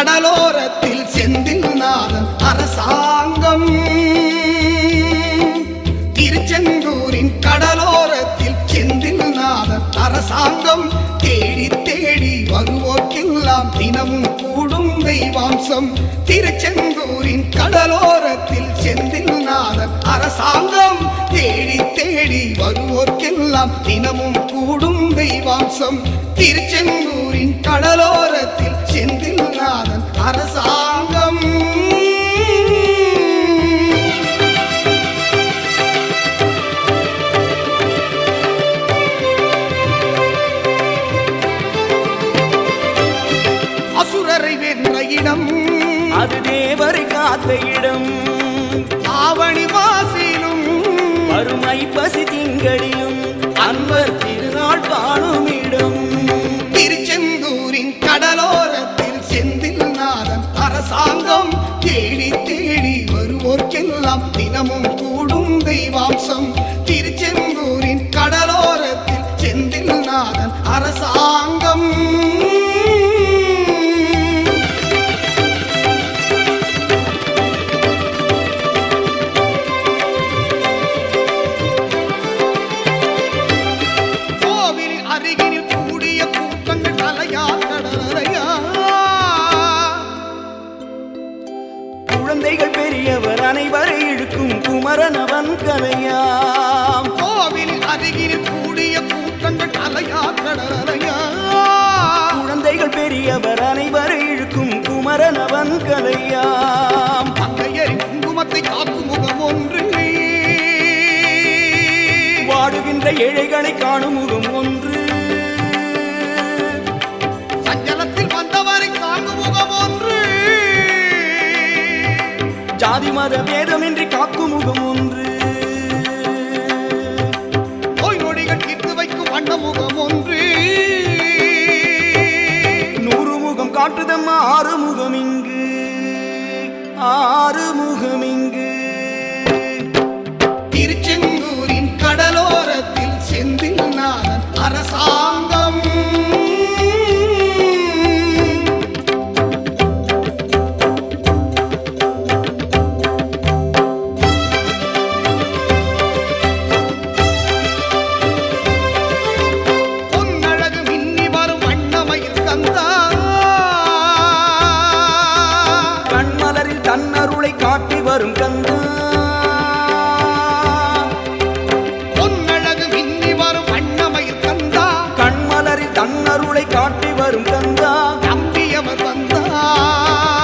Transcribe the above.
கடலோரத்தில் செந்தில் நாதன் அரசாங்கம் திருச்செந்தூரின் கடலோரத்தில் செந்தில் நாதன் அரசாங்கம் தேடி தேடி வருவோர்க்கெல்லாம் தினமும் கூடும் தெய்வாம்சம் திருச்செந்தூரின் கடலோரத்தில் செந்தில் நாதன் அரசாங்கம் தேடி தேடி வருவோர்க்கெல்லாம் தினமும் கூடும் தெய்வாம்சம் திருச்செந்தூரின் கடலோரத்தில் செந்தில் நாதன் அரசாங்கம் அசுரரை வென்ற இடம் அது தேவரை காத்த இடம் ஆவணி வாசிலும் வறுமை பசி திங்களிலும் அன்பர் திருநாள் காணும் இடம் திருச்செந்தூரின் கடலோரத்தில் செந்தில் நாதன் அரசாங்கம் தேடி தேடி வருவோர்க்கெல்லாம் தினமும் கூடும் தெய்வாம்சம் திருச்செந்தூரின் கடலோரத்தில் செந்தில் நாதன் அரசாங்கம் கோவிலின் அருகினில் கூடிய கூட்டங்கள் தலையா கடலையா குழந்தைகள் பெரியவர் அனைவரை இழுக்கும் குமரனவன் கலையாம் கோவிலின் அருகினில் கூடிய கூட்டங்கள் தலையா கடலையா குழந்தைகள் பெரியவர் அனைவரை இழுக்கும் குமரனவன் கலையாம் மங்கையரின் குங்குமத்தை காக்கும் முகம் ஒன்று வாடுகின்ற ஏழைகளை காணும் முகம் ஒன்று சஞ்சலத்தில் வந்தவரை காக்கும் முகம் ஒன்று ஜாதி மத பேதமின்றி காக்கும் முகம் ஒன்று நோய் நொடிகள் தீர்த்து வைக்கும் வண்ண முகம் ஒன்று நூறு முகம் காட்டுதம்மா ஆறு முகம் இங்கு ஆறு முகம் இங்கு திருச்செந்தூரின் கடலோரத்தில் செந்தில் நாதன் அரசாங்கம் பொன்னழகு மின்னி வரும் வண்ணமயில் கந்தா கண்மலரில் தன்னருளை காட்டி வரும் கந்தா பொன்னழகு மின்னி வரும் வண்ணமயில் கந்தா கண்மலரில் தன்னருளை காட்டி வரும் கந்தா நம்பியவர் வந்தார்